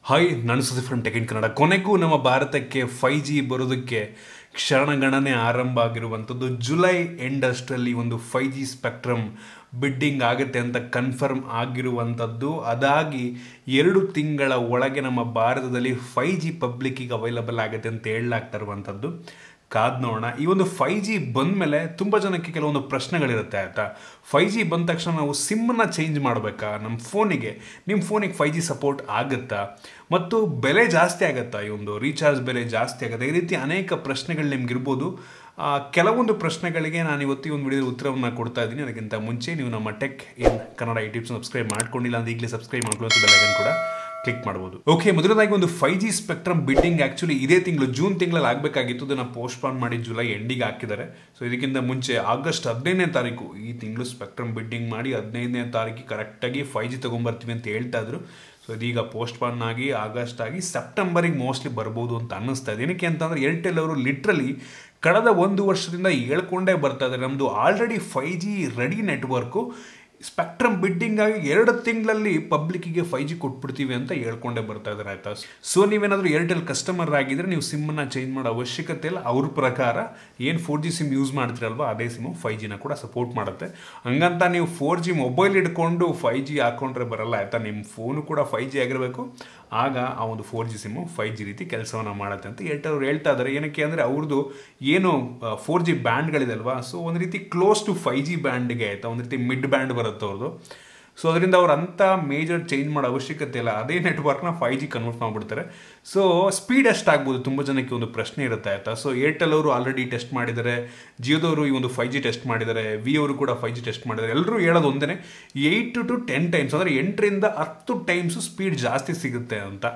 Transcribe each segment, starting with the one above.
hi ನಾನು Sudhi from tech in Kannada ಕೊನೆಗೂ ನಮ್ಮ ಭಾರತಕ್ಕೆ ಫೈ ಜಿ ಬರೋದಕ್ಕೆ ಕ್ಷಣಗಣನೆ ಆರಂಭ ಆಗಿರುವಂಥದ್ದು ಜುಲೈ ಎಂಡ್ ಅಷ್ಟರಲ್ಲಿ ಒಂದು ಫೈ ಜಿ ಸ್ಪೆಕ್ಟ್ರಮ್ ಬಿಡ್ಡಿಂಗ್ ಆಗುತ್ತೆ ಅಂತ ಕನ್ಫರ್ಮ್ ಆಗಿರುವಂಥದ್ದು ಅದಾಗಿ ಎರಡು ತಿಂಗಳ ಒಳಗೆ ನಮ್ಮ ಭಾರತದಲ್ಲಿ ಫೈ ಜಿ ಪಬ್ಲಿಕ್ಕಿಗೆ ಅವೈಲಬಲ್ ಆಗುತ್ತೆ ಅಂತ ಹೇಳಲಾಗ್ತಾ ಇರುವಂಥದ್ದು ಕಾದ್ ನೋಡೋಣ ಈ ಒಂದು ಫೈ ಜಿ ಬಂದಮೇಲೆ ತುಂಬ ಜನಕ್ಕೆ ಕೆಲವೊಂದು ಪ್ರಶ್ನೆಗಳಿರುತ್ತೆ ಆಯಿತಾ ಫೈ ಜಿ ಬಂದ ತಕ್ಷಣ ನಾವು ಸಿಮ್ಮನ್ನ ಚೇಂಜ್ ಮಾಡಬೇಕಾ ನಮ್ಮ ಫೋನಿಗೆ ನಿಮ್ಮ ಫೋನಿಗೆ ಫೈ ಜಿ ಸಪೋರ್ಟ್ ಆಗುತ್ತಾ ಮತ್ತು ಬೆಲೆ ಜಾಸ್ತಿ ಆಗುತ್ತಾ ಈ ಒಂದು ರೀಚಾರ್ಜ್ ಬೆಲೆ ಜಾಸ್ತಿ ಆಗುತ್ತೆ ಈ ರೀತಿ ಅನೇಕ ಪ್ರಶ್ನೆಗಳು ನಿಮ್ಗಿರ್ಬೋದು ಆ, ಕೆಲವೊಂದು ಪ್ರಶ್ನೆಗಳಿಗೆ ನಾನು ಇವತ್ತು ಈ ಒಂದು ವಿಡಿಯೋದ ಉತ್ತರವನ್ನು ಕೊಡ್ತಾ ಇದ್ದೀನಿ ಅದಕ್ಕಿಂತ ಮುಂಚೆ ನೀವು ನಮ್ಮ tech in Kannada YouTube subscribe ಮಾಡ್ಕೊಂಡಿಲ್ಲ ಅಂದ್ರೆ ಈಗಲೇ ಸಬ್ಸ್ಕ್ರೈಬ್ ಮಾಡ್ಕೊಳ್ಳೋದು ಬೆಲ್ಲೈಕನ್ ಕೂಡ ಕ್ಲಿಕ್ ಮಾಡ್ಬೋದು ಓಕೆ ಮೊದಲದಾಗಿ ಒಂದು five G spectrum bidding actually ಇದೇ ತಿಂಗಳು ಜೂನ್ ತಿಂಗಳಲ್ಲಿ ಆಗಬೇಕಾಗಿತ್ತು ಅದನ್ನು ಪೋಸ್ಟ್ಪಾನ್ ಮಾಡಿ ಜುಲೈ ಎಂಡಿಗೆ ಹಾಕಿದ್ದಾರೆ ಸೊ ಇದಕ್ಕಿಂತ ಮುಂಚೆ ಆಗಸ್ಟ್ ಹದಿನೈದನೇ ತಾರೀಕು ಈ ತಿಂಗಳು ಸ್ಪೆಕ್ಟ್ರಮ್ ಬಿಡ್ಡಿಂಗ್ ಮಾಡಿ ಹದಿನೈದನೇ ತಾರೀಕಿಗೆ ಕರೆಕ್ಟಾಗಿ ಫೈ ಜಿ ತೊಗೊಂಬರ್ತೀವಿ ಅಂತ ಹೇಳ್ತಾ ಇದ್ರು ಸೊ ಇದೀಗ ಪೋಸ್ಟ್ಪಾನ್ ಆಗಿ ಆಗಸ್ಟ್ ಆಗಿ ಸೆಪ್ಟೆಂಬರಿಗೆ ಮೋಸ್ಟ್ಲಿ ಬರ್ಬೋದು ಅಂತ ಅನ್ನಿಸ್ತಾ ಇದೆ ಏನಕ್ಕೆ ಅಂತಂದ್ರೆ ಏರ್ಟೆಲ್ ಅವರು ಲಿಟ್ರಲಿ ಕಳೆದ ಒಂದು ವರ್ಷದಿಂದ ಹೇಳ್ಕೊಂಡೇ ಬರ್ತಾ ಇದ್ದಾರೆ ನಮ್ಮದು already five G ready network spectrum bidding ಆಗಿ ಎರಡು ತಿಂಗಳಲ್ಲಿ ಪಬ್ಲಿಕ್ಕಿಗೆ ಫೈ ಜಿ ಕೊಟ್ಬಿಡ್ತೀವಿ ಅಂತ ಹೇಳ್ಕೊಂಡೇ ಬರ್ತಾ ಇದ್ದಾರೆ ಆಯ್ತಾ ಸೊ ನೀವೇನಾದರೂ ಏರ್ಟೆಲ್ ಕಸ್ಟಮರ್ ಆಗಿದ್ರೆ ನೀವು ಸಿಮ್ಮನ್ನು ಚೇಂಜ್ ಮಾಡೋ ಅವಶ್ಯಕತೆ ಇಲ್ಲ ಅವ್ರ ಪ್ರಕಾರ ಏನು ಫೋರ್ ಜಿ ಸಿಮ್ ಯೂಸ್ ಮಾಡ್ತೀರಲ್ವ ಅದೇ ಸಿಮ್ಮು ಫೈ ಜಿನ ಕೂಡ ಸಪೋರ್ಟ್ ಮಾಡುತ್ತೆ ಹಂಗಂತ ನೀವು ಫೋರ್ ಜಿ ಮೊಬೈಲ್ ಹಿಡ್ಕೊಂಡು ಫೈ ಜಿ ಹಾಕೊಂಡ್ರೆ ಬರಲ್ಲ ಆಯ್ತಾ ನಿಮ್ಮ ಫೋನು ಕೂಡ ಫೈ ಜಿ ಆಗಿರಬೇಕು ಆಗ ಆ ಒಂದು four G SIM five G ರೀತಿ ಕೆಲಸವನ್ನು ಮಾಡುತ್ತೆ ಅಂತ ಏರ್ಟೆಲ್ ಅವ್ರು ಹೇಳ್ತಾ ಇದ್ದಾರೆ ಏನಕ್ಕೆ ಅಂದರೆ ಅವ್ರದ್ದು ಏನು ಫೋರ್ ಜಿ ಬ್ಯಾಂಡ್ಗಳಿದೆ ಅಲ್ವಾ ಸೊ ಒಂದು ರೀತಿ ಕ್ಲೋಸ್ ಟು ಫೈ ಜಿ ಬ್ಯಾಂಡ್ಗೆ ಆಯ್ತಾ ಒಂದು ರೀತಿ ಮಿಡ್ ಬ್ಯಾಂಡ್ ಬರುತ್ತೆ ಅವ್ರದ್ದು ಸೊ ಅದರಿಂದ ಅವ್ರು ಅಂಥ ಮೇಜರ್ ಚೇಂಜ್ ಮಾಡೋ ಅವಶ್ಯಕತೆ ಇಲ್ಲ ಅದೇ ನೆಟ್ವರ್ಕ್ನ ಫೈ ಜಿ ಕನ್ವರ್ಟ್ ಮಾಡಿಬಿಡ್ತಾರೆ ಸೊ ಸ್ಪೀಡ್ ಎಷ್ಟಾಗ್ಬೋದು ತುಂಬ ಜನಕ್ಕೆ ಒಂದು ಪ್ರಶ್ನೆ ಇರುತ್ತೆ ಆಯ್ತಾ ಸೊ ಏರ್ಟೆಲ್ ಅವರು ಆಲ್ರೆಡಿ ಟೆಸ್ಟ್ ಮಾಡಿದ್ದಾರೆ ಜಿಯೋದವರು ಈ ಒಂದು ಫೈ ಜಿ ಟೆಸ್ಟ್ ಮಾಡಿದ್ದಾರೆ ವಿ ಅವರು ಕೂಡ ಫೈ ಜಿ ಟೆಸ್ಟ್ ಮಾಡಿದ್ದಾರೆ ಎಲ್ಲರೂ ಹೇಳೋದು ಒಂದೇ ಏಯ್ಟ್ ಟು ಟೆನ್ ಟೈಮ್ಸ್ ಅಂದರೆ ಎಂಟರಿಂದ ಹತ್ತು ಟೈಮ್ಸು ಸ್ಪೀಡ್ ಜಾಸ್ತಿ ಸಿಗುತ್ತೆ ಅಂತ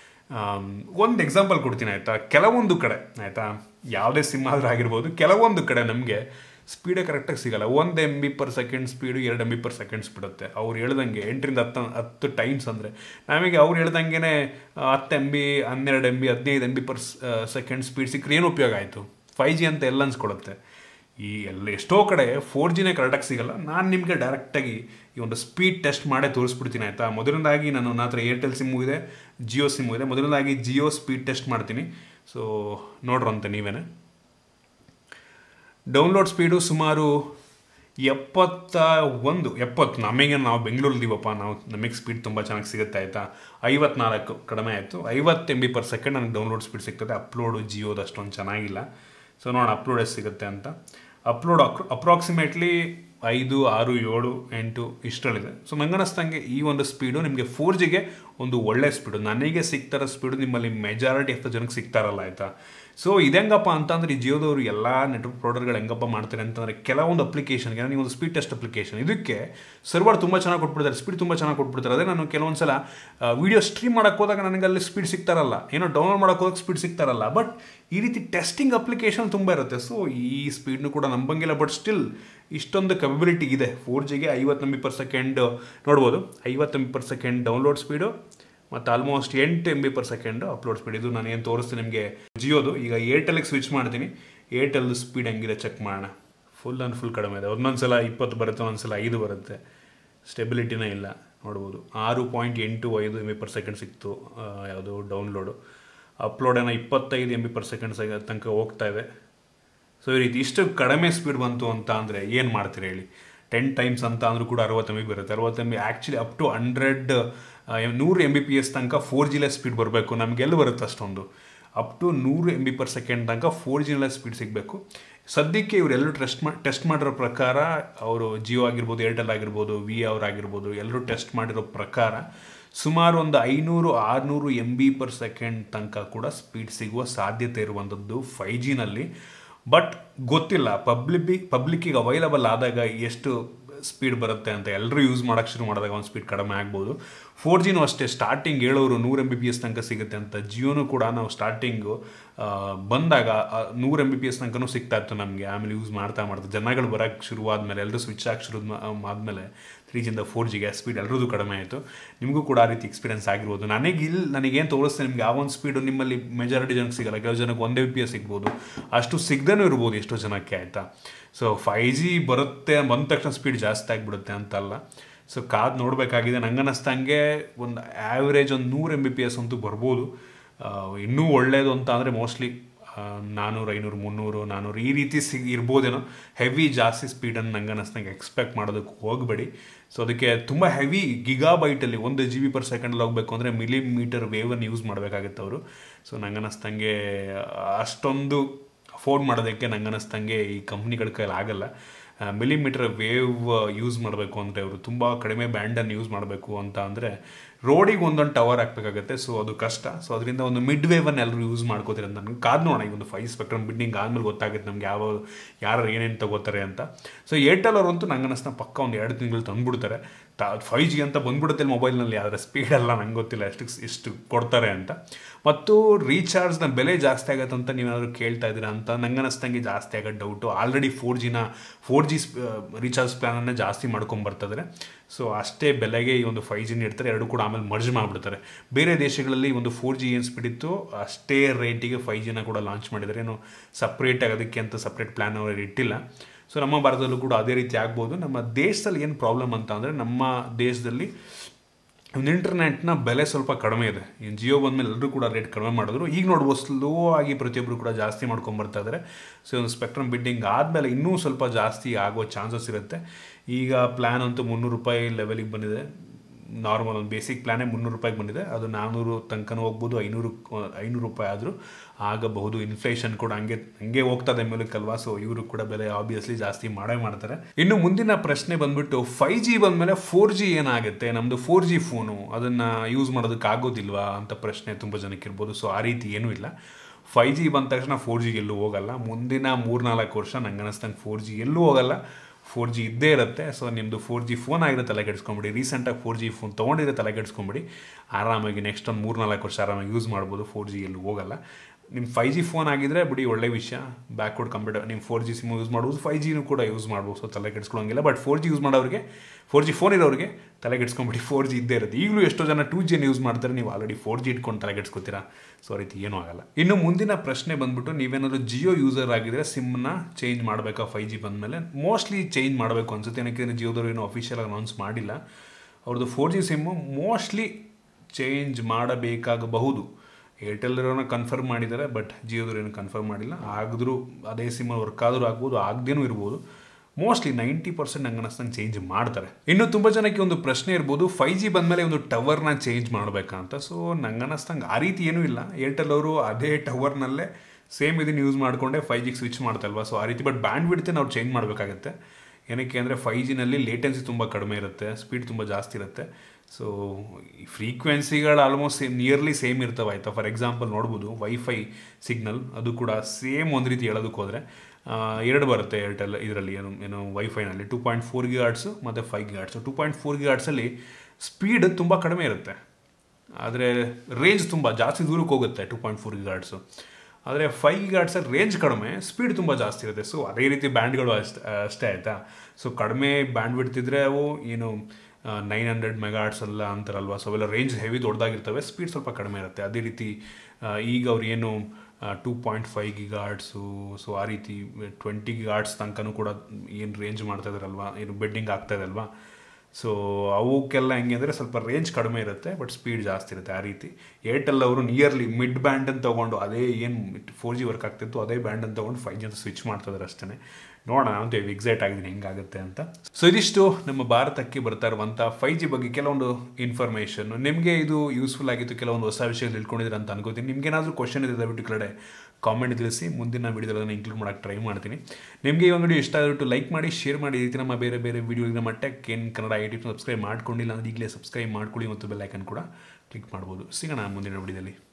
ಒಂದು ಎಕ್ಸಾಂಪಲ್ ಕೊಡ್ತೀನಿ ಆಯಿತಾ ಕೆಲವೊಂದು ಕಡೆ ಆಯಿತಾ ಯಾವುದೇ ಸಿಮ್ ಆದರೂ ಆಗಿರ್ಬೋದು ಕೆಲವೊಂದು ಕಡೆ ನಮಗೆ ಸ್ಪೀಡೇ ಕರೆಕ್ಟಾಗಿ ಸಿಗಲ್ಲ ಒಂದು M B per second speed ಎರಡು ಎಮ್ ಬಿ ಪರ್ ಸೆಕೆಂಡ್ಸ್ ಬಿಡುತ್ತೆ ಅವ್ರು ಹೇಳ್ದಂಗೆ ಎಂಟರಿಂದ ಹತ್ತು ಹತ್ತು ಟೈಮ್ಸ್ ಅಂದರೆ ನಮಗೆ ಅವ್ರು ಹೇಳ್ದಂಗೆ ಹತ್ತು ಎಮ್ ಬಿ ಹನ್ನೆರಡು ಎಮ್ ಬಿ ಹದಿನೈದು M B per second speed ಸಿಕ್ಕರೆ ಏನು ಉಪಯೋಗ ಆಯಿತು ಫೈ ಜಿ ಅಂತ ಎಲ್ಲ ಅನ್ಸ್ಕೊಳುತ್ತೆ ಈ ಎಲ್ಲ ಎಷ್ಟೋ ಕಡೆ ಫೋರ್ ಜಿನೇ ಕರೆಕ್ಟಾಗಿ ಸಿಗಲ್ಲ ನಾನು ನಿಮಗೆ ಡೈರೆಕ್ಟಾಗಿ ಈ ಒಂದು ಸ್ಪೀಡ್ ಟೆಸ್ಟ್ ಮಾಡೇ ತೋರಿಸ್ಬಿಡ್ತೀನಿ ಆಯಿತಾ ಮೊದಲನೇದಾಗಿ ನಾನು ನನ್ನ ಹತ್ರ ಏರ್ಟೆಲ್ ಸಿಮ್ಮು ಇದೆ ಜಿಯೋ ಸಿಮ್ಮು ಇದೆ ಮೊದಲನೇದಾಗಿ ಜಿಯೋ ಸ್ಪೀಡ್ ಟೆಸ್ಟ್ ಮಾಡ್ತೀನಿ ಸೊ ನೋಡ್ರಂತೆ ನೀವೇನೆ ಡೌನ್ಲೋಡ್ ಸ್ಪೀಡು ಸುಮಾರು ಎಪ್ಪತ್ತ ಒಂದು ಎಪ್ಪತ್ತು ನಮಗೆ ನಾವು ಬೆಂಗಳೂರಲ್ಲಿವಪ್ಪ ನಾವು ನಮಗೆ ಸ್ಪೀಡ್ ತುಂಬ ಚೆನ್ನಾಗಿ ಸಿಗುತ್ತೆ ಆಯಿತಾ ಐವತ್ನಾಲ್ಕು ಕಡಿಮೆ ಆಯಿತು ಐವತ್ತು ಎಮ್ ಬಿ ಪರ್ ಸೆಕೆಂಡ್ ನನಗೆ ಡೌನ್ಲೋಡ್ ಸ್ಪೀಡ್ ಸಿಗ್ತದೆ ಅಪ್ಲೋಡು ಜಿಯೋದು ಅಷ್ಟೊಂದು ಚೆನ್ನಾಗಿಲ್ಲ ಸೊ ನೋಡೋಣ ಅಪ್ಲೋಡ್ ಎಷ್ಟು ಸಿಗುತ್ತೆ ಅಂತ ಅಪ್ಲೋಡ್ ಅಪ್ರಾಕ್ಸಿಮೇಟ್ಲಿ ಐದು ಆರು ಏಳು ಎಂಟು ಇಷ್ಟರಲ್ಲಿದೆ ಸೊ ನಂಗನಿಸ್ದಂಗೆ ಈ ಒಂದು ಸ್ಪೀಡು ನಿಮಗೆ ಫೋರ್ ಜಿಗೆ ಒಂದು ಒಳ್ಳೆ ಸ್ಪೀಡು ನನಗೆ ಸಿಗ್ತಾರ ಸ್ಪೀಡು ನಿಮ್ಮಲ್ಲಿ ಮೆಜಾರಿಟಿ ಎಷ್ಟು ಜನಕ್ಕೆ ಸಿಗ್ತಾರಲ್ಲ ಆಯಿತಾ ಸೊ ಇದೆಂಗಪ್ಪ ಅಂತಂದ್ರೆ ಈ ಜಿಯೋದವರು ಎಲ್ಲ ನೆಟ್ವರ್ಕ್ ಪ್ರೊಡಕ್ಟ್ಗಳು ಹೆಂಗಪ್ಪ ಮಾಡ್ತಾರೆ ಅಂತಂದರೆ ಕೆಲವೊಂದು ಅಪ್ಲಿಕೇಶನ್ಗೆ ನೀವು ಒಂದು ಸ್ಪೀಡ್ ಟೆಸ್ಟ್ ಅಪ್ಲಿಕೇಶನ್ ಇದಕ್ಕೆ ಸರ್ವರ್ ತುಂಬ ಚೆನ್ನಾಗಿ ಕೊಟ್ಬಿಡ್ತಾರೆ ಸ್ಪೀಡ್ ತುಂಬ ಚೆನ್ನಾಗಿ ಕೊಟ್ಬಿಡ್ತಾರೆ ಅದೇ ನಾನು ಕೆಲವೊಂದು ಸಲ ವೀಡಿಯೋ ಸ್ಟ್ರೀಮ್ ಮಾಡೋಕ್ಕೆ ಹೋದಾಗ ನನಗೆ ಅಲ್ಲಿ ಸ್ಪೀಡ್ ಸಿಗ್ತಾರಲ್ಲ ಏನೋ ಡೌನ್ಲೋಡ್ ಮಾಡೋಕೆ ಹೋದಾಗ ಸ್ಪೀಡ್ ಸಿಗ್ತಾರಲ್ಲ ಬಟ್ ಈ ರೀತಿ ಟೆಸ್ಟಿಂಗ್ ಅಪ್ಲಿಕೇಶನ್ ತುಂಬ ಇರುತ್ತೆ ಸೊ ಈ ಸ್ಪೀಡ್ನು ಕೂಡ ನಂಬಂಗಿಲ್ಲ ಬಟ್ ಸ್ಟಿಲ್ ಇಷ್ಟೊಂದು ಕೆಪಬಿಲಿಟಿ ಇದೆ ಫೋರ್ ಜಿಗೆ ಐವತ್ತು ಎಮ್ ಬಿ ಪರ್ ಸೆಕೆಂಡ್ ನೋಡ್ಬೋದು ಐವತ್ತು M B per second download speed ಮತ್ತು ಆಲ್ಮೋಸ್ಟ್ ಎಂಟು M B per second upload speed ಇದು ನಾನು ಏನು ತೋರಿಸ್ತೀನಿ ನಿಮಗೆ ಜಿಯೋದು ಈಗ ಏರ್ಟೆಲ್ಗೆ ಸ್ವಿಚ್ ಮಾಡ್ತೀನಿ ಏರ್ಟೆಲ್ದು ಸ್ಪೀಡ್ ಹೆಂಗಿದೆ ಚೆಕ್ ಮಾಡೋಣ ಫುಲ್ ಆ್ಯಂಡ್ ಫುಲ್ ಕಡಿಮೆ ಇದೆ ಒಂದೊಂದು ಸಲ ಇಪ್ಪತ್ತು ಬರುತ್ತೆ ಒಂದೊಂದು ಸಲ ಐದು ಬರುತ್ತೆ ಸ್ಟೆಬಿಲಿಟಿನೇ ಇಲ್ಲ ನೋಡ್ಬೋದು ಆರು ಪಾಯಿಂಟ್ ಎಂಟು ಐದು ಎಮ್ ಬಿ ಪರ್ ಸೆಕೆಂಡ್ ಸಿಕ್ತು ಯಾವುದು ಡೌನ್ಲೋಡು ಅಪ್ಲೋಡ್ ಏನೋ ಇಪ್ಪತ್ತೈದು ಎಮ್ ಬಿ ಪರ್ ಸೆಕೆಂಡ್ ತನಕ ಹೋಗ್ತಾ ಇದೆ ಸೊ ಈ ರೀತಿ ಇಷ್ಟು ಕಡಿಮೆ ಸ್ಪೀಡ್ ಬಂತು ಅಂತ ಅಂದರೆ ಏನು ಮಾಡ್ತೀರಿ ಹೇಳಿ ಟೆನ್ ಟೈಮ್ಸ್ ಅಂತ ಅಂದರೂ ಕೂಡ ಅರವತ್ತು ಎಮ್ ಬಿ ಬರುತ್ತೆ ಅರವತ್ತು M B actually up to hundred ನೂರು ಎಮ್ ಬಿ ಪಿ ಎಸ್ ತನಕ ಫೋರ್ ಜಿಲೇ ಸ್ಪೀಡ್ ಬರಬೇಕು ನಮಗೆಲ್ಲ ಬರುತ್ತೆ ಅಷ್ಟೊಂದು ಅಪ್ ಟು ನೂರು ಎಮ್ ಬಿ ಪರ್ ಸೆಕೆಂಡ್ ತನಕ ಫೋರ್ ಜಿನಲ್ಲೇ ಸ್ಪೀಡ್ ಸಿಗಬೇಕು ಸದ್ಯಕ್ಕೆ ಇವರೆಲ್ಲರೂ ಟೆಸ್ಟ್ ಮಾ ಟೆಸ್ಟ್ ಮಾಡಿರೋ ಪ್ರಕಾರ ಅವರು ಜಿಯೋ ಆಗಿರ್ಬೋದು ಏರ್ಟೆಲ್ ಆಗಿರ್ಬೋದು ವಿ ಅವರಾಗಿರ್ಬೋದು ಎಲ್ಲರೂ ಟೆಸ್ಟ್ ಮಾಡಿರೋ ಪ್ರಕಾರ ಸುಮಾರು ಒಂದು ಐನೂರು ಆರುನೂರು ಎಮ್ ಬಿ ಪರ್ ಸೆಕೆಂಡ್ ತನಕ ಕೂಡ ಸ್ಪೀಡ್ ಸಿಗುವ ಸಾಧ್ಯತೆ ಇರುವಂಥದ್ದು ಫೈ ಜಿನಲ್ಲಿ ಬಟ್ ಗೊತ್ತಿಲ್ಲ ಪಬ್ಲಿಕ್ ಪಬ್ಲಿಕ್ಕಿಗೆ ಅವೈಲಬಲ್ ಆದಾಗ ಎಷ್ಟು ಸ್ಪೀಡ್ ಬರುತ್ತೆ ಅಂತ ಎಲ್ಲರೂ ಯೂಸ್ ಮಾಡೋಕ್ಕೆ ಶುರು ಮಾಡಿದಾಗ ಒಂದು ಸ್ಪೀಡ್ ಕಡಿಮೆ ಆಗ್ಬೋದು ಫೋರ್ ಜಿನೂ ಅಷ್ಟೇ ಸ್ಟಾರ್ಟಿಂಗ್ ಹೇಳೋರು ನೂರು ಎಮ್ ಬಿ ಪಿ ಎಸ್ ತನಕ ಸಿಗುತ್ತೆ ಅಂತ ಜಿಯೋನು ಕೂಡ ನಾವು ಸ್ಟಾರ್ಟಿಂಗು ಬಂದಾಗ ನೂರು ಎಮ್ ಬಿ ಪಿ ಎಸ್ ತನಕನೂ ಸಿಗ್ತಾ ಇತ್ತು ನಮಗೆ ಆಮೇಲೆ ಯೂಸ್ ಮಾಡ್ತಾ ಮಾಡ್ತಾ ಜನಗಳು ಬರೋಕ್ಕೆ ಶುರುವಾದ್ಮೇಲೆ ಎಲ್ಲರೂ ಸ್ವಿಚ್ ಆಗಿ ಶುರು ಆದಮೇಲೆ ತ್ರೀ ಜಿಂದ ಫೋರ್ ಜಿಗೆ ಸ್ಪೀಡ್ ಎಲ್ಲರದ್ದು ಕಡಿಮೆ ಆಯಿತು ನಿಮಗೂ ಕೂಡ ಆ ರೀತಿ ಎಕ್ಸ್ಪೀರಿಯನ್ಸ್ ಆಗಿರ್ಬೋದು ನನಗೆ ಇಲ್ಲಿ ನನಗೇನು ತೋರಿಸ್ತೇನೆ ನಿಮಗೆ ಆ ಒಂದು ಸ್ಪೀಡು ನಿಮ್ಮಲ್ಲಿ ಮೆಜಾರಿಟಿ ಜನಕ್ಕೆ ಸಿಗಲ್ಲ ಕೆಲವು ಜನಕ್ಕೆ ಒಂದೇ ಬಿ ಪಿ ಎಸ್ ಸಿಗ್ಬೋದು ಅಷ್ಟು ಸಿಗದೇನೂ ಇರ್ಬೋದು ಎಷ್ಟೋ ಜನಕ್ಕೆ ಆಯಿತಾ ಸೊ ಫೈ ಜಿ ಬರುತ್ತೆ ಬಂದ ತಕ್ಷಣ ಸ್ಪೀಡ್ ಜಾಸ್ತಿ ಆಗಿಬಿಡುತ್ತೆ ಅಂತಲ್ಲ ಸೊ ಕಾದು ನೋಡಬೇಕಾಗಿದೆ ನಂಗನ್ನಿಸ್ತಂಗೆ ಒಂದು ಆ್ಯಾವ್ರೇಜ್ ಒಂದು ನೂರು ಎಮ್ ಬಿ ಪಿ ಎಸ್ ಅಂತೂ ಬರ್ಬೋದು ಆ, ಇನ್ನೂ ಒಳ್ಳೆಯದು ಅಂತ ಅಂದರೆ ಮೋಸ್ಟ್ಲಿ ನಾನ್ನೂರು ಐನೂರು ಮುನ್ನೂರು ನಾನ್ನೂರು ಈ ರೀತಿ ಸಿಗ್ ಇರ್ಬೋದೇನೋ ಹೆವಿ ಜಾಸ್ತಿ ಸ್ಪೀಡನ್ನು ನಂಗೆ ಅನ್ನಿಸ್ದಂಗೆ ಎಕ್ಸ್ಪೆಕ್ಟ್ ಮಾಡೋದಕ್ಕೆ ಹೋಗಬೇಡಿ ಸೊ ಅದಕ್ಕೆ ತುಂಬ ಹೆವಿ ಗಿಗಾಬೈಟಲ್ಲಿ ಒಂದು ಜಿ ಬಿ ಪರ್ ಸೆಕೆಂಡಲ್ಲಿ ಹೋಗಬೇಕು ಅಂದರೆ ಮಿಲಿಮೀಟರ್ ವೇವನ್ನು ಯೂಸ್ ಮಾಡಬೇಕಾಗುತ್ತೆ ಅವರು ಸೊ ನಂಗೆ ಅನ್ನಿಸ್ದಂಗೆ ಅಷ್ಟೊಂದು ಅಫೋರ್ಡ್ ಮಾಡೋದಕ್ಕೆ ನಂಗೆ ಅನ್ನಿಸ್ದಂಗೆ ಈ ಕಂಪ್ನಿಗಳ ಕೈಲಿ ಆಗಲ್ಲ ಮಿಲಿಮೀಟರ್ ವೇವ್ ಯೂಸ್ ಮಾಡಬೇಕು ಅಂದರೆ ಅವರು ತುಂಬ ಕಡಿಮೆ ಬ್ಯಾಂಡನ್ನು ಯೂಸ್ ಮಾಡಬೇಕು ಅಂತ ಅಂದರೆ ರೋಡಿಗೆ ಒಂದೊಂದು ಟವರ್ ಹಾಕಬೇಕಾಗುತ್ತೆ ಸೊ ಅದು ಕಷ್ಟ ಸೊ ಅದರಿಂದ ಒಂದು ಮಿಡ್ ವೇವನ್ನು ಎಲ್ಲರೂ ಯೂಸ್ ಮಾಡ್ಕೋತೀರ ಅಂತ ನನಗೆ ಕಾದ್ ನೋಡೋಣ ಈ ಒಂದು ಫೈವ್ ಸ್ಪೆಕ್ಟ್ರಮ್ ಬಿಡ್ಡಿಂಗ್ ಆದಮೇಲೆ ಗೊತ್ತಾಗುತ್ತೆ ನಮ್ಗೆ ಯಾವ ಯಾರು ಏನೇನು ತಗೋತಾರೆ ಅಂತ ಸೊ ಏರ್ಟೆಲ್ ಅವರಂತೂ ನಂಗೆ ಅನ್ನಿಸ್ತಾ ಪಕ್ಕ ಒಂದು ಎರಡು ತಿಂಗಳು ತಂದುಬಿಡ್ತಾರೆ ತ ಫೈವ್ ಜಿ ಅಂತ ಬಂದ್ಬಿಡುತ್ತೆ ಮೊಬೈಲ್ನಲ್ಲಿ ಆದರೆ ಸ್ಪೀಡ್ ಎಲ್ಲ ನಂಗೆ ಗೊತ್ತಿಲ್ಲ ಎಷ್ಟು ಎಷ್ಟು ಕೊಡ್ತಾರೆ ಅಂತ ಮತ್ತು ರೀಚಾರ್ಜ್ನ ಬೆಲೆ ಜಾಸ್ತಿ ಆಗತ್ತೆ ಅಂತ ನೀವೇನಾದ್ರು ಕೇಳ್ತಾ ಇದ್ದೀರಾ ಅಂತ ನಂಗೆ ಅನ್ನಿಸ್ದಂಗೆ ಜಾಸ್ತಿ ಆಗೋದು ಡೌಟು ಆಲ್ರೆಡಿ ಫೋರ್ ಜಿನ ಫೋರ್ ಜಿ ರೀಚಾರ್ಜ್ ಪ್ಲ್ಯಾನನ್ನೇ ಜಾಸ್ತಿ ಮಾಡ್ಕೊಂಬರ್ತಿದ್ದಾರೆ ಸೊ ಅಷ್ಟೇ ಬೆಲೆಗೆ ಈ ಒಂದು ಫೈವ್ ಜಿನ ಇಡ್ತಾರೆ ಎರಡು ಕೂಡ ಆಮೇಲೆ ಮರ್ಜ್ ಮಾಡಿಬಿಡ್ತಾರೆ ಬೇರೆ ದೇಶಗಳಲ್ಲಿ ಒಂದು ಫೋರ್ ಜಿ ಏನು ಸ್ಪೀಡ್ ಇತ್ತು ಅಷ್ಟೇ ರೇಟಿಗೆ ಫೈವ್ ಜಿನ ಕೂಡ ಲಾಂಚ್ ಮಾಡಿದ್ದಾರೆ ಏನು ಸಪ್ರೇಟಾಗಿ ಅದಕ್ಕೆ ಅಂತ ಸಪ್ರೇಟ್ ಪ್ಲ್ಯಾನ್ ಅವರು ಇಟ್ಟಿಲ್ಲ ಸೊ ನಮ್ಮ ಭಾರತದಲ್ಲೂ ಕೂಡ ಅದೇ ರೀತಿ ಆಗ್ಬೋದು ನಮ್ಮ ದೇಶದಲ್ಲಿ ಏನು ಪ್ರಾಬ್ಲಮ್ ಅಂತ ಅಂದರೆ ನಮ್ಮ ದೇಶದಲ್ಲಿ ಒಂದು ಇಂಟರ್ನೆಟ್ನ ಬೆಲೆ ಸ್ವಲ್ಪ ಕಡಿಮೆ ಇದೆ ಇನ್ನು ಜಿಯೋ ಬಂದಮೇಲೆ ಎಲ್ಲರೂ ಕೂಡ ರೇಟ್ ಕಡಿಮೆ ಮಾಡಿದ್ರು ಈಗ ನೋಡ್ಬೋದು ಸ್ಲೋ ಆಗಿ ಪ್ರತಿಯೊಬ್ಬರು ಕೂಡ ಜಾಸ್ತಿ ಮಾಡ್ಕೊಂಬರ್ತಾ ಇದ್ದಾರೆ ಸೊ ಒಂದು ಸ್ಪೆಕ್ಟ್ರಮ್ ಬಿಡ್ಡಿಂಗ್ ಆದಮೇಲೆ ಇನ್ನೂ ಸ್ವಲ್ಪ ಜಾಸ್ತಿ ಆಗೋ ಚಾನ್ಸಸ್ ಇರುತ್ತೆ ಈಗ ಪ್ಲ್ಯಾನ್ ಅಂತೂ ಮುನ್ನೂರು ರೂಪಾಯಿ ಲೆವೆಲಿಗೆ ಬಂದಿದೆ ನಾರ್ಮಲ್ ಒಂದು ಬೇಸಿಕ್ ಪ್ಲ್ಯಾನೇ ಮುನ್ನೂರು ರೂಪಾಯಿಗೆ ಬಂದಿದೆ ಅದು ನಾನ್ನೂರು ತನಕನೂ ಹೋಗ್ಬೋದು ಐನೂರು ಐನೂರು ರೂಪಾಯಿ ಆದರೂ ಆಗಬಹುದು ಇನ್ಫ್ಲೇಷನ್ ಕೂಡ ಹಂಗೆ ಹಂಗೆ ಹೋಗ್ತದೆ ಮೇಲಕ್ಕಲ್ವಾ ಸೊ ಇವರು ಕೂಡ ಬೆಲೆ ಆಬ್ವಿಯಸ್ಲಿ ಜಾಸ್ತಿ ಮಾಡೇ ಮಾಡ್ತಾರೆ ಇನ್ನು ಮುಂದಿನ ಪ್ರಶ್ನೆ ಬಂದ್ಬಿಟ್ಟು ಫೈವ್ ಜಿ ಬಂದಮೇಲೆ ಫೋರ್ ಜಿ ಏನಾಗುತ್ತೆ ನಮ್ಮದು ಫೋರ್ ಜಿ ಫೋನು ಅದನ್ನು ಯೂಸ್ ಮಾಡೋದಕ್ಕೆ ಆಗೋದಿಲ್ವಾ ಅಂತ ಪ್ರಶ್ನೆ ತುಂಬ ಜನಕ್ಕೆ ಇರ್ಬೋದು ಸೊ ಆ ರೀತಿ ಏನೂ ಇಲ್ಲ ಫೈವ್ ಜಿ ಬಂದ ತಕ್ಷಣ ಫೋರ್ ಜಿ ಎಲ್ಲೂ ಹೋಗಲ್ಲ ಮುಂದಿನ ಮೂರ್ನಾಲ್ಕು ವರ್ಷ ನಂಗೆ ಅನ್ನಿಸ್ತಂಗೆ ಫೋರ್ ಜಿ ಎಲ್ಲೂ ಹೋಗಲ್ಲ ಫೋರ್ ಜಿ ಇದ್ದೇ ಇರುತ್ತೆ ಸೊ ನಿಮ್ಮದು ಫೋರ್ ಜಿ ಫೋನ್ ಆಗಿರೋ ತಲೆ ಕೆಡಿಸ್ಕೊಂಬಿಡಿ ರೀಸೆಂಟಾಗಿ ಫೋರ್ ಜಿ ಫೋನ್ ತೊಗೊಂಡಿರೋ ತಲೆ ಕೆಡಿಸ್ಕೊಂಬಿಡಿ ಆರಾಮಾಗಿ ನೆಕ್ಸ್ಟ್ ಒಂದು ಮೂರು ನಾಲ್ಕು ವರ್ಷ ಆರಾಮಾಗಿ ಯೂಸ್ ಮಾಡ್ಬೋದು ಫೋರ್ ಜಿ ಎಲ್ಲೂ ಹೋಗಲ್ಲ ನಿಮ್ಮ ಫೈವ್ ಜಿ ಫೋನ್ ಆಗಿದ್ರೆ ಬಿಡಿ ಒಳ್ಳೆ ವಿಷಯ ಬ್ಯಾಕ್ವರ್ಡ್ ಕಂಪ್ಯೂಟರ್ ನೀವು ಫೋರ್ ಜಿ ಸಿಮ್ ಯೂಸ್ ಮಾಡ್ಬೋದು ಫೈವ್ ಜಿನೂ ಕೂಡ ಯೂಸ್ ಮಾಡ್ಬೋದು ಸೊ ತಲೆ ಕೆಡಿಸ್ಕೊಳ್ಳೋಂಗಿಲ್ಲ ಬಟ್ ಫೋರ್ ಜಿ ಯೂಸ್ ಮಾಡೋರಿಗೆ ಫೋರ್ ಜಿ ಫೋನ್ ಇರೋರಿಗೆ ತಲೆ ಕೆಡಿಸ್ಕೊಂಬಿಡಿ ಫೋರ್ ಜಿ ಇದ್ದೇ ಇರುತ್ತೆ ಈಗಲೂ ಎಷ್ಟೋ ಜನ ಟೂ ಜಿಯನ್ನು ಯೂಸ್ ಮಾಡ್ತಾರೆ ನೀವು ಆಲ್ರೆಡಿ ಫೋರ್ ಜಿ ಇಟ್ಕೊಂಡು ತಲೆ ಕೆಡಿಸ್ಕೊತೀರಾ ಸೊ ಆ ರೀತಿ ಏನೂ ಆಗಲ್ಲ ಇನ್ನು ಮುಂದಿನ ಪ್ರಶ್ನೆ ಬಂದ್ಬಿಟ್ಟು ನೀವೇನಾದರೂ ಜಿಯೋ ಯೂಸರ್ ಆಗಿದ್ರೆ ಸಿಮ್ನ ಚೇಂಜ್ ಮಾಡಬೇಕಾ ಫೈವ್ ಜಿ ಬಂದಮೇಲೆ ಮೋಸ್ಟ್ಲಿ ಚೇಂಜ್ ಮಾಡಬೇಕು ಅನ್ಸುತ್ತೆ ಏನಕ್ಕೆ ಜಿಯೋದವ್ರು ಏನೂ ಅಫಿಷಿಯಲ್ ಅನೌನ್ಸ್ ಮಾಡಿಲ್ಲ ಅವ್ರದ್ದು four G sim mostly change ಮಾಡಬೇಕಾಗಬಹುದು ಏರ್ಟೆಲ್ ಇರೋನ ಕನ್ಫರ್ಮ್ ಮಾಡಿದ್ದಾರೆ ಬಟ್ ಜಿಯೋದವ್ರು ಏನು ಕನ್ಫರ್ಮ್ ಮಾಡಿಲ್ಲ ಆಗಿದ್ರೂ ಅದೇ ಸಿಮ್ ವರ್ಕ್ ಆದರೂ ಆಗ್ಬೋದು ಆಗದೇನೂ ಇರ್ಬೋದು ಮೋಸ್ಟ್ಲಿ ನೈಂಟಿ ಪರ್ಸೆಂಟ್ ನಂಗೆ ಅನ್ನಿಸ್ತಂಗೆ ಚೇಂಜ್ ಮಾಡ್ತಾರೆ ಇನ್ನು ತುಂಬ ಜನಕ್ಕೆ ಒಂದು ಪ್ರಶ್ನೆ ಇರ್ಬೋದು ಫೈವ್ ಜಿ ಬಂದಮೇಲೆ ಒಂದು ಟವರ್ನ ಚೇಂಜ್ ಮಾಡಬೇಕಾ ಅಂತ ಸೊ ನಂಗೆ ಅನ್ನಿಸ್ತಂಗೆ ಆ ರೀತಿ ಏನೂ ಇಲ್ಲ ಏರ್ಟೆಲ್ ಅವರು ಅದೇ ಟವರ್ನಲ್ಲೇ ಸೇಮ್ ಇದನ್ನು ಯೂಸ್ ಮಾಡಿಕೊಂಡೆ ಫೈವ್ ಜಿಗೆ ಸ್ವಿಚ್ ಮಾಡ್ತಲ್ವಾ ಸೊ ಆ ರೀತಿ ಬಟ್ ಬ್ಯಾಂಡ್ ಬಿಡ್ತೆ ನಾವು ಚೇಂಜ್ ಮಾಡಬೇಕಾಗತ್ತೆ ಏನಕ್ಕೆ ಅಂದರೆ ಫೈವ್ ಜಿನಲ್ಲಿ ಲೇಟೆನ್ಸಿ ತುಂಬ ಕಡಿಮೆ ಇರುತ್ತೆ ಸ್ಪೀಡ್ ತುಂಬ ಜಾಸ್ತಿ ಇರುತ್ತೆ ಸೊ ಈ ಫ್ರೀಕ್ವೆನ್ಸಿಗಳು ಆಲ್ಮೋಸ್ಟ್ ಸೇಮ್ ನಿಯರ್ಲಿ ಸೇಮ್ ಇರ್ತವೆ ಆಯಿತಾ ಫಾರ್ ಎಕ್ಸಾಂಪಲ್ ನೋಡ್ಬೋದು ವೈಫೈ ಸಿಗ್ನಲ್ ಅದು ಕೂಡ ಸೇಮ್ ಒಂದು ರೀತಿ ಹೇಳೋದಕ್ಕೆ ಹೋದರೆ ಎರಡು ಬರುತ್ತೆ ಏರ್ಟೆಲ್ ಇದರಲ್ಲಿ ಏನು ಏನು ವೈಫೈನಲ್ಲಿ two point four gigahertz ಮತ್ತು five gigahertz two point four ಗಿ ಆರ್ಟ್ಸಲ್ಲಿ ಸ್ಪೀಡ್ ತುಂಬ ಕಡಿಮೆ ಇರುತ್ತೆ ಆದರೆ ರೇಂಜ್ ತುಂಬ ಜಾಸ್ತಿ ದೂರಕ್ಕೆ ಹೋಗುತ್ತೆ two point four gigahertz ಆದರೆ ಫೈವ್ ಗಾರ್ಡ್ಸಲ್ಲಿ ರೇಂಜ್ ಕಡಿಮೆ ಸ್ಪೀಡ್ ತುಂಬ ಜಾಸ್ತಿ ಇರುತ್ತೆ ಸೊ ಅದೇ ರೀತಿ ಬ್ಯಾಂಡ್ಗಳು ಅಷ್ಟೇ ಅಷ್ಟೇ ಆಯಿತಾ ಸೊ ಕಡಿಮೆ ಬ್ಯಾಂಡ್ ಬಿಡ್ತಿದ್ರೆ ಅವು ಏನು ನೈನ್ ಹಂಡ್ರೆಡ್ ಮೆಗಾಟ್ಸ್ ಎಲ್ಲ ಅಂತಾರಲ್ವ ಸೊ ಅವೆಲ್ಲ ರೇಂಜ್ ಹೆವಿ ದೊಡ್ಡದಾಗಿರ್ತವೆ ಸ್ಪೀಡ್ ಸ್ವಲ್ಪ ಕಡಿಮೆ ಇರುತ್ತೆ ಅದೇ ರೀತಿ ಈಗ ಅವ್ರು ಏನು two point five gigahertz so ಆ ರೀತಿ ಟ್ವೆಂಟಿ ಗಿಗಾರ್ಡ್ಸ್ ತನಕನೂ ಕೂಡ ಏನು ರೇಂಜ್ ಮಾಡ್ತಾ ಇದಾರಲ್ವ ಏನು ಬೆಡ್ಡಿಂಗ್ ಆಗ್ತಾ ಇದೆ ಅಲ್ವಾ ಸೊ ಅವಕ್ಕೆಲ್ಲ ಹೆಂಗೆ ಅಂದರೆ ಸ್ವಲ್ಪ ರೇಂಜ್ ಕಡಿಮೆ ಇರುತ್ತೆ ಬಟ್ ಸ್ಪೀಡ್ ಜಾಸ್ತಿ ಇರುತ್ತೆ ಆ ರೀತಿ ಏರ್ಟೆಲ್ ಅವರು ನಿಯರ್ಲಿ ಮಿಡ್ ಬ್ಯಾಂಡನ್ನು ತೊಗೊಂಡು ಅದೇ ಏನು ಫೋರ್ ಜಿ ವರ್ಕ್ ಆಗ್ತಿತ್ತು ಅದೇ ಬ್ಯಾಂಡನ್ನು ತೊಗೊಂಡು ಫೈವ್ ಜಿ ಅಂತ ಸ್ವಿಚ್ ಮಾಡ್ತಾ ಇದ್ದಾರೆ ಅಷ್ಟೇ ನೋಡೋಣ ನಾನಂತೂ ಎಕ್ಸೈಟ್ ಆಗಿದ್ದೀನಿ ಹೆಂಗಾಗುತ್ತೆ ಅಂತ ಸೊ ಇದಿಷ್ಟು ನಮ್ಮ ಭಾರತಕ್ಕೆ ಬರ್ತಾ ಇರುವಂಥ ಫೈವ್ ಜಿ ಬಗ್ಗೆ ಕೆಲವೊಂದು ಇನ್ಫಾರ್ಮೇಷನ್ ನಿಮಗೆ ಇದು ಯೂಸ್ಫುಲ್ ಆಗಿತ್ತು ಕೆಲವೊಂದು ಹೊಸ ವಿಷಯ ತಿಳ್ಕೊಂಡಿದ್ರೆ ಅಂತ ಅನ್ಕೋತೀನಿ ನಿಮ್ಗೆ ಏನಾದರೂ ಕ್ವಶನ್ ಇದೆ ದಯವಿಟ್ಟು ಕಡೆ ಕಾಮೆಂಟ್ ತಿಳಿಸಿ ಮುಂದಿನ ವಿಡಿಯೋದಲ್ಲಿ ಅದನ್ನು ಇನ್ಕ್ಲೂಡ್ ಮಾಡೋಕ್ಕೆ ಟ್ರೈ ಮಾಡ್ತೀನಿ ನಿಮಗೆ ಈ ಒಂದು ವಿಡಿಯೋ ಇಷ್ಟ ಆಗಿಬಿಟ್ಟು ಲೈಕ್ ಮಾಡಿ ಶೇರ್ ಮಾಡಿ ಈ ರೀತಿ ನಮ್ಮ ಬೇರೆ ಬೇರೆ ವಿಡಿಯೋಗಿನ ಮಟ್ಟಕ್ಕೆ ಏನು ಕನ್ನಡ ಐ ಟಿ ಸಬ್ಸ್ಕ್ರೈಬ್ ಮಾಡ್ಕೊಂಡಿಲ್ಲ ಅಂದರೆ ಈಗಲೇ ಸಬ್ಸ್ಕ್ರೈಬ್ ಮಾಡ್ಕೊಳ್ಳಿ ಮತ್ತು ಬೆಲ್ ಐಕನ್ ಕೂಡ ಕ್ಲಿಕ್ ಮಾಡ್ಬೋದು ಸಿಗೋಣ ಮುಂದಿನ ವಿಡಿಯೋದಲ್ಲಿ